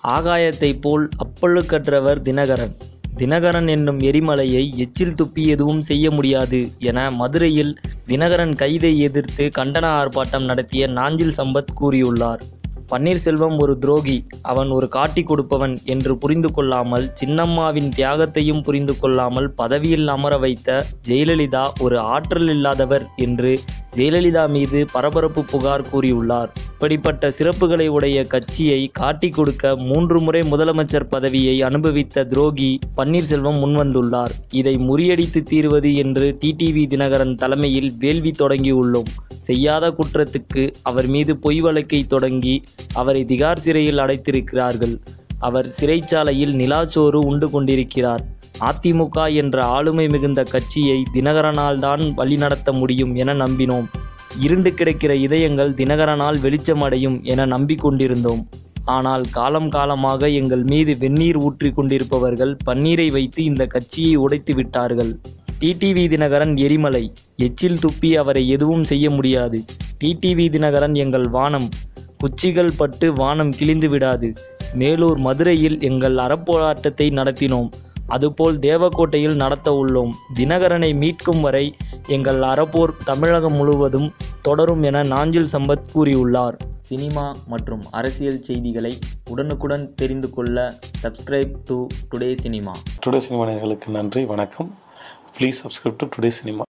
ஆகாயத்தைப் போல் அப்பழுக்கற்றவர் தினகரன் தினகரன் என்னும் எரிமலையை எச்சில் துப்பி எதுவும் செய்ய முடியாது என மதுரையில் தினகரன் கைதை எதிர்த்து கண்டன ஆர்ப்பாட்டம் நடத்திய நாஞ்சில் சம்பத் கூறியுள்ளார் பன்னீர்செல்வம் ஒரு துரோகி அவன் ஒரு காட்டி கொடுப்பவன் என்று புரிந்து கொள்ளாமல் சின்னம்மாவின் தியாகத்தையும் புரிந்து கொள்ளாமல் பதவியில் அமர வைத்த ஜெயலலிதா ஒரு ஆற்றல் இல்லாதவர் என்று ஜெயலலிதா மீது பரபரப்பு புகார் கூறியுள்ளார் இப்படிப்பட்ட சிறப்புகளை உடைய கட்சியை காட்டி கொடுக்க மூன்று முறை முதலமைச்சர் பதவியை அனுபவித்த துரோகி பன்னீர்செல்வம் முன்வந்துள்ளார் இதை முறியடித்து தீர்வது என்று டிடிவி தினகரன் தலைமையில் வேள்வி தொடங்கியுள்ளோம் செய்யாத குற்றத்துக்கு அவர் மீது பொய் வழக்கை தொடங்கி அவரை திகார் சிறையில் அடைத்திருக்கிறார்கள் அவர் சிறைச்சாலையில் நிலாச்சோறு உண்டு கொண்டிருக்கிறார் அதிமுக என்ற ஆளுமை மிகுந்த கட்சியை தினகரனால் தான் வழிநடத்த முடியும் என நம்பினோம் இருண்டு கிடக்கிற இதயங்கள் தினகரனால் வெளிச்சமடையும் என நம்பிக்கொண்டிருந்தோம் ஆனால் காலம் காலமாக எங்கள் மீது வெந்நீர் ஊற்றி கொண்டிருப்பவர்கள் பன்னீரை வைத்து இந்த கட்சியை உடைத்து விட்டார்கள் டிடிவி தினகரன் எரிமலை எச்சில் துப்பி அவரை எதுவும் செய்ய முடியாது டிடிவி தினகரன் எங்கள் வானம் குச்சிகள் பட்டு வானம் கிழிந்து விடாது மேலூர் மதுரையில் எங்கள் அறப்போராட்டத்தை நடத்தினோம் அதுபோல் தேவக்கோட்டையில் நடத்த உள்ளோம் தினகரனை மீட்கும் வரை எங்கள் அறப்போர் தமிழகம் முழுவதும் தொடரும் என நாஞ்சில் சம்பத் கூறியுள்ளார் சினிமா மற்றும் அரசியல் செய்திகளை உடனுக்குடன் தெரிந்து கொள்ள subscribe to Today Cinema Today Cinema நேயர்களுக்கு நன்றி வணக்கம் please subscribe to Today cinema